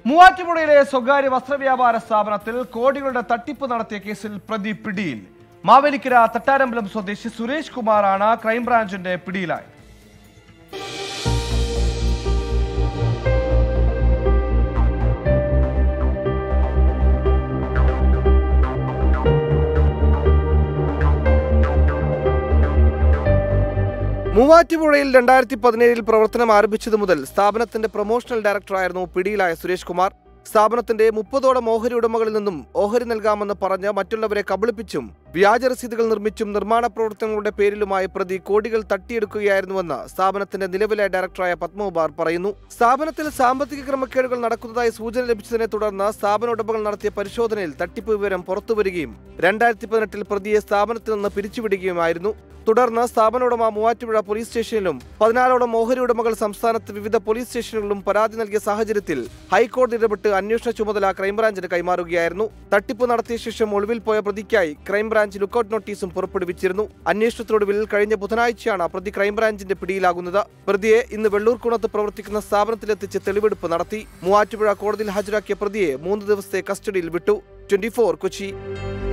മൂവാറ്റുപുഴയിലെ സ്വകാര്യ വസ്ത്രവ്യാപാര സ്ഥാപനത്തിൽ കോടികളുടെ തട്ടിപ്പ് നടത്തിയ കേസിൽ പ്രതി പിടിയിൽ മാവേലിക്കര തട്ടാരമ്പലം സ്വദേശി സുരേഷ് കുമാറാണ് ക്രൈംബ്രാഞ്ചിന്റെ പിടിയിലായത് മൂവാറ്റുപുഴയിൽ രണ്ടായിരത്തി പതിനേഴിൽ പ്രവർത്തനം ആരംഭിച്ചതു മുതൽ സ്ഥാപനത്തിന്റെ പ്രൊമോഷണൽ ഡയറക്ടറായിരുന്നു പിടിയിലായ സുരേഷ് കുമാർ സ്ഥാപനത്തിന്റെ മുപ്പതോളം ഓഹരി ഉടമകളിൽ നിന്നും ഓഹരി നൽകാമെന്ന് പറഞ്ഞ് മറ്റുള്ളവരെ കബളിപ്പിച്ചും വ്യാജ രസീതുകൾ നിർമ്മിച്ചും നിർമ്മാണ പ്രവർത്തനങ്ങളുടെ പേരിലുമായി പ്രതി കോടികൾ തട്ടിയെടുക്കുകയായിരുന്നുവെന്ന് സ്ഥാപനത്തിന്റെ നിലവിലെ ഡയറക്ടറായ പത്മകുമാർ പറയുന്നു സ്ഥാപനത്തിൽ സാമ്പത്തിക ക്രമക്കേടുകൾ നടക്കുന്നതായി സൂചന ലഭിച്ചതിനെ തുടർന്ന് സ്ഥാപന ഉടമകൾ നടത്തിയ പരിശോധനയിൽ തട്ടിപ്പ് വിവരം പുറത്തുവരികയും രണ്ടായിരത്തി പതിനെട്ടിൽ പ്രതിയെ സ്ഥാപനത്തിൽ നിന്ന് പിരിച്ചുവിടുകയുമായിരുന്നു തുടർന്ന് സ്ഥാപന ഉടമ മൂവാറ്റുപുഴ പോലീസ് സ്റ്റേഷനിലും പതിനാലോളം ഓഹരി ഉടമകൾ സംസ്ഥാനത്ത് വിവിധ പോലീസ് സ്റ്റേഷനുകളിലും പരാതി നൽകിയ സാഹചര്യത്തിൽ ഹൈക്കോടതി ഇടപെട്ട് അന്വേഷണ ചുമതല ക്രൈംബ്രാഞ്ചിന് കൈമാറുകയായിരുന്നു തട്ടിപ്പ് നടത്തിയ ശേഷം ഒളിവിൽ പോയ പ്രതിക്കായി ക്രൈംബ്രാഞ്ച് ലുക്കൌട്ട് നോട്ടീസും പുറപ്പെടുവിച്ചിരുന്നു അന്വേഷണത്തിനൊടുവിൽ കഴിഞ്ഞ ബുധനാഴ്ചയാണ് പ്രതി ക്രൈംബ്രാഞ്ചിന്റെ പിടിയിലാകുന്നത് പ്രതിയെ ഇന്ന് വെള്ളൂർകുണത്ത് പ്രവർത്തിക്കുന്ന സ്ഥാപനത്തിലെത്തിച്ച് തെളിവെടുപ്പ് നടത്തി മൂവാറ്റുപുഴ കോടതിയിൽ ഹാജരാക്കിയ പ്രതിയെ മൂന്ന് ദിവസത്തെ കസ്റ്റഡിയിൽ വിട്ടു ട്വന്റി കൊച്ചി